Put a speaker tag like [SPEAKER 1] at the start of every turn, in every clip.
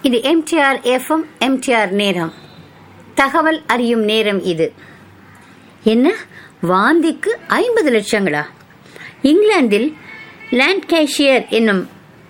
[SPEAKER 1] இது MTR FM MTR நேரம் தகவல் அறியும் நேரம் இது என்ன வாந்திக்கு ஐம்பது லட்சங்களா இங்கிலாந்தில் லாண்ட்கேஷியர் என்னும்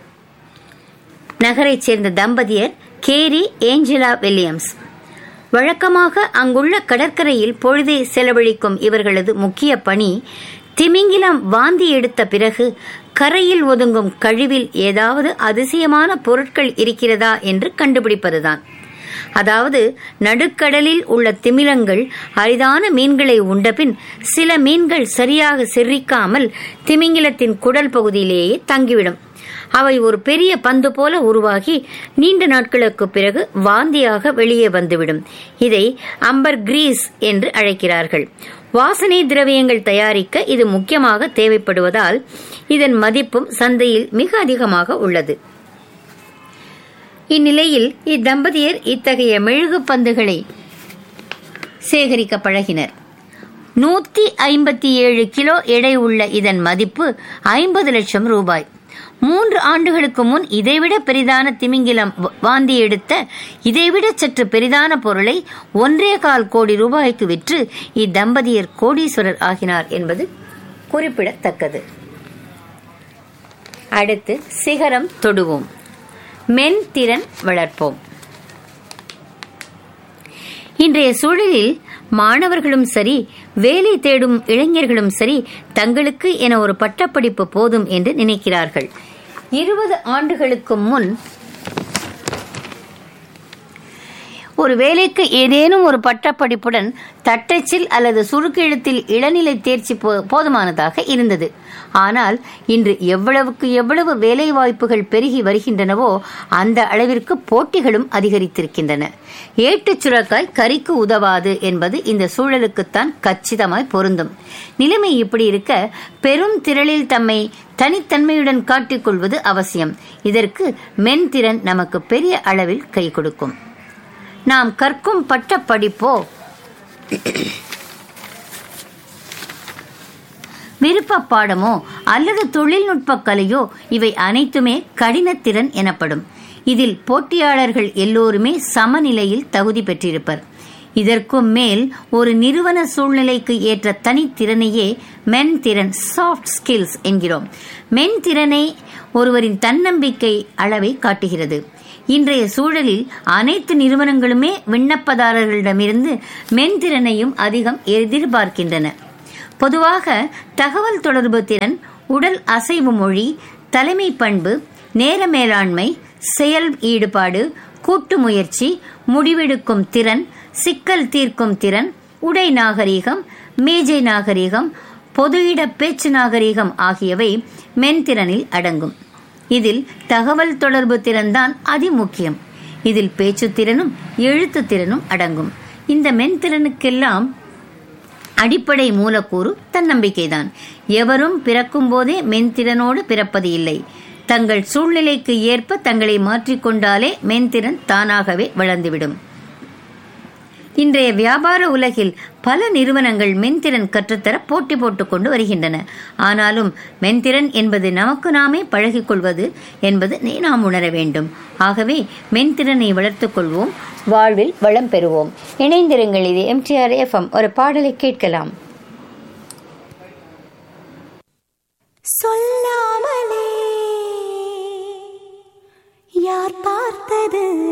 [SPEAKER 1] நகரைச் சேர்ந்த தம்பதியர் கேரி ஏஞ்சலா வில்லியம்ஸ் வழக்கமாக அங்குள்ள கடற்கரையில் பொழுதை செலவழிக்கும் இவர்களது முக்கிய பணி திமிங்கிலம் வாந்தி எடுத்த பிறகு கரையில் ஒதுங்கும் கழிவில் ஏதாவது அதிசயமான பொருட்கள் இருக்கிறதா என்று கண்டுபிடிப்பதுதான் அதாவது நடுக்கடலில் உள்ள திமிலங்கள் அரிதான மீன்களை உண்டபின் சில மீன்கள் சரியாக செரிக்காமல் திமிங்கிலத்தின் குடல் பகுதியிலேயே தங்கிவிடும் அவை ஒரு பெரிய பந்து போல உருவாகி நீண்ட நாட்களுக்கு பிறகு வாந்தியாக வெளியே வந்துவிடும் இதை அம்பர் கிரீஸ் என்று அழைக்கிறார்கள் வாசனை திரவியங்கள் தயாரிக்க இது முக்கியமாக தேவைப்படுவதால் இதன் மதிப்பும் சந்தையில் மிக அதிகமாக உள்ளது இந்நிலையில் இத்தம்பதியர் இத்தகைய மெழுகு பந்துகளை சேகரிக்க பழகினர் நூத்தி ஐம்பத்தி ஏழு கிலோ எடை உள்ள இதன் மதிப்பு ஐம்பது லட்சம் ரூபாய் மூன்று ஆண்டுகளுக்கு முன் இதைவிட பெரிதான திமிங்கிலம் வாந்தி எடுத்த இதைவிட சற்று பெரிதான பொருளை ஒன்றே கால் கோடி ரூபாய்க்கு விற்று இத்தம்பதியர் கோடீஸ்வரர் ஆகினார் என்பது குறிப்பிடத்தக்கது அடுத்து சிகரம் தொடுவோம் மென் திறன் வளர்ப்போம் இன்றைய சூழலில் மாணவர்களும் சரி வேலை தேடும் இளைஞர்களும் சரி தங்களுக்கு என ஒரு பட்டப்படிப்பு போதும் என்று நினைக்கிறார்கள் இருபது ஆண்டுகளுக்கு முன் ஒரு வேலைக்கு ஏதேனும் ஒரு பட்டப்படிப்புடன் தட்டச்சில் அல்லது சுருக்கெழுத்தில் இளநிலை தேர்ச்சி போதுமானதாக இருந்தது ஆனால் இன்று எவ்வளவுக்கு எவ்வளவு வேலை வாய்ப்புகள் பெருகி வருகின்றனவோ அந்த அளவிற்கு போட்டிகளும் அதிகரித்திருக்கின்றன ஏட்டுச் சுரக்காய் கறிக்கு உதவாது என்பது இந்த சூழலுக்குத்தான் கச்சிதமாய் பொருந்தும் நிலைமை இப்படி இருக்க பெரும் திரளில் தம்மை தனித்தன்மையுடன் காட்டிக்கொள்வது அவசியம் இதற்கு மென்திறன் நமக்கு பெரிய அளவில் கை கொடுக்கும் நாம் கற்கும் பட்ட படிப்போ விருப்ப பாடமோ அல்லது தொழில்நுட்ப கலையோ இவை அனைத்துமே கடினத்திறன் எனப்படும் இதில் போட்டியாளர்கள் எல்லோருமே சமநிலையில் தகுதி பெற்றிருப்பர் இதற்கும் மேல் ஒரு நிறுவன சூழ்நிலைக்கு ஏற்ற தனித்திறனையே மென் திறன் சாஃப்ட் ஸ்கில்ஸ் என்கிறோம் மென் திறனை ஒருவரின் தன்னம்பிக்கை அளவை காட்டுகிறது இன்றைய சூழலில் அனைத்து நிறுவனங்களுமே விண்ணப்பதாரர்களிடமிருந்து மென்திறனையும் அதிகம் எதிர்பார்க்கின்றன பொதுவாக தகவல் தொடர்பு திறன் உடல் அசைவு மொழி தலைமை பண்பு நேர மேலாண்மை செயல் ஈடுபாடு கூட்டு முயற்சி முடிவெடுக்கும் திறன் சிக்கல் தீர்க்கும் திறன் உடை நாகரீகம் மேஜை நாகரீகம் பொது இட பேச்சு நாகரீகம் ஆகியவை மென்திறனில் அடங்கும் இதில் தகவல் தொடர்பு திறன்தான் அதிமுக்கியம் இதில் பேச்சு திறனும் எழுத்து திறனும் அடங்கும் இந்த மென்திறனுக்கெல்லாம் அடிப்படை மூலக்கூறு தன்னம்பிக்கைதான் எவரும் பிறக்கும் போதே மென்திறனோடு பிறப்பது இல்லை தங்கள் சூழ்நிலைக்கு ஏற்ப தங்களை மாற்றிக்கொண்டாலே மென்திறன் தானாகவே வளர்ந்துவிடும் இன்றைய வியாபார உலகில் பல நிறுவனங்கள் மென்திறன் கற்றுத்தர போட்டி போட்டுக் கொண்டு வருகின்றன ஆனாலும் மென்திறன் என்பது நமக்கு நாமே பழகிக் கொள்வது என்பது நாம் உணர வேண்டும் ஆகவே மென்திறனை வளர்த்துக் கொள்வோம் வாழ்வில் வளம் பெறுவோம் இணைந்திருங்கள் இது எம்டிஆர் எஃப்எம் ஒரு பாடலை கேட்கலாம்
[SPEAKER 2] சொல்லாமலே யார் பார்த்தது